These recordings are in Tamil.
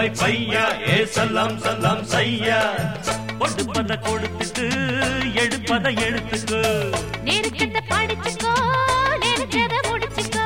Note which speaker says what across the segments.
Speaker 1: துபாய் பையா ஏ சல்லாம் சல்லாம் சையா கொடுப்பத கொடுத்துட்டு எடுப்பத எடுத்துக்கு
Speaker 2: நெருக்கத்தை படிச்சுக்கோ நெருக்கத முடிச்சுக்கோ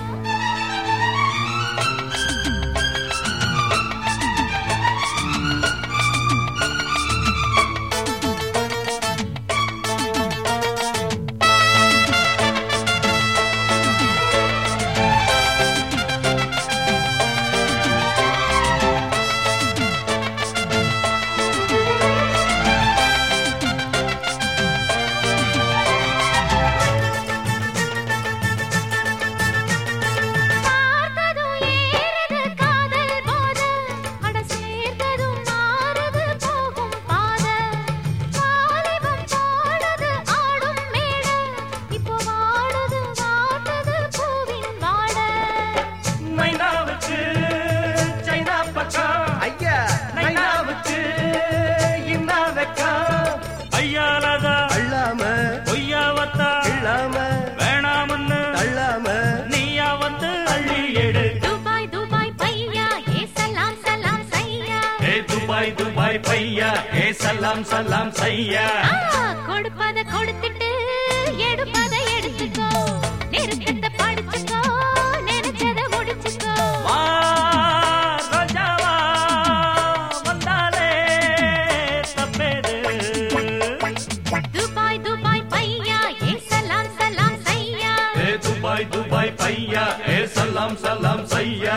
Speaker 2: பார்த்ததும் ஏறுது காதல் போத அட சேர்ந்ததும் மாறுது போகும் பாத வாலிபம் பாடுது ஆடும் மேட இப்போ வாடுது வாட்டுது பூவின் வாட
Speaker 1: நைனாவுக்கு சைனா பக்கம்
Speaker 3: ஐயா
Speaker 1: நைனாவுக்கு இன்னா வெக்கம் ஐயாலதா
Speaker 3: அள்ளாம
Speaker 1: பொய்யாவத்தா
Speaker 3: இல்லாம
Speaker 1: வேணாமன்னு
Speaker 3: தள்ளாம
Speaker 1: நீயா வந்து அள்ளி எடு
Speaker 2: துபாய் துபாய் பையா ஏ சலாம் சலாம் சையா
Speaker 1: ஏ துபாய் துபாய் பையா ஏ சல்லாம் சல்லாம் சையா
Speaker 2: ஆ, கொடுப்பத கொடுத்துட்டு எடுப்பத எடுத்துக்கோ நெருக்கத்தை படிச்சுக்கோ நினைச்சத முடிச்சுக்கோ
Speaker 1: வா ரோஜாவா வந்தாலே தப்பேது
Speaker 2: துபாய் துபாய் பையா ஏ சலாம் சலாம் சையா
Speaker 1: ஏ துபாய் துபாய் பையா ஏ சல்லாம் சல்லாம் சையா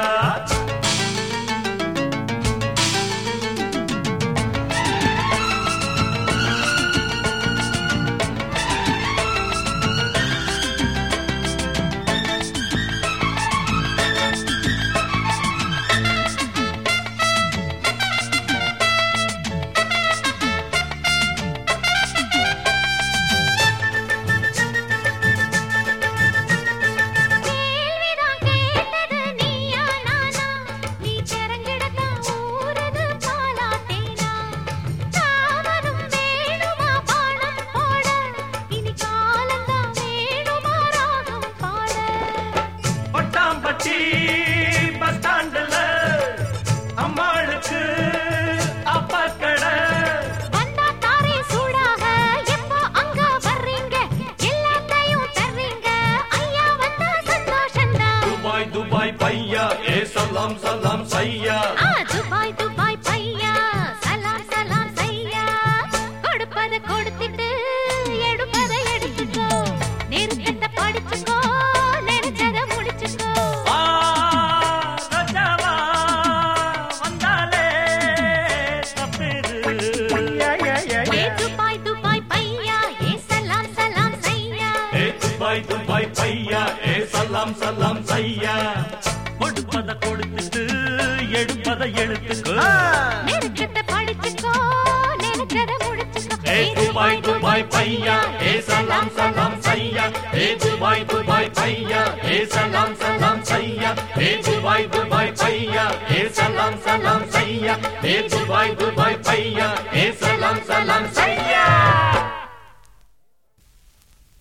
Speaker 2: கேள்விதான் கேட்டது நீயா நானா நீ செரங்கிடத்தான் ஊறுது பாலா தேனா தாவரம் வேணுமா பாடம் போட இனி காலந்தான் வேணுமா ராகம் பாட
Speaker 1: பட்டாம்பட்டி பஸ் ஸ்டாண்டுல அம்மாளுக்கு அப்பா கடை
Speaker 2: வந்தா தாரே சூடாக எப்போ அங்க வர்றீங்க எல்லாத்தையும் தர்றீங்க ஐயா வந்தா சந்தோஷம்தான்
Speaker 1: துபாய் துபாய் பையா ஏ சல்லாம் சல்லாம் சையா
Speaker 2: ஆ துபாய் துபாய் பையா சலாம் சலாம் சையா கொடுப்பத கொடுத்துட்டு எடுப்பத எடுத்துக்கோ நெருக்கத்தை படிச்சுக்கோ நினைச்சத முடிச்சுக்கோ
Speaker 1: வா ரோஜாவா வந்தாலே தப்பேது
Speaker 2: ஏ துபாய் துபாய் பையா ஏ சலாம் சலாம் சையா
Speaker 1: ஏ துபாய் துபாய் பையா ஏ சல்லாம் சல்லாம் சையா கொடுப்பத கொடுத்துட்டு எடுப்பத எடுத்துக்கு
Speaker 2: நெருக்கத்தை படிச்சுக்கோ நினைச்சத முடிச்சுக்கோ
Speaker 1: ஏ துபாய் துபாய் பையா ஏ சலாம் சலாம் சையா ஏ துபாய் துபாய் பையா ஏ சலாம் சலாம் சையா ஏ துபாய் துபாய் பையா ஏ சலாம் சலாம் சையா ஏ துபாய் துபாய் பையா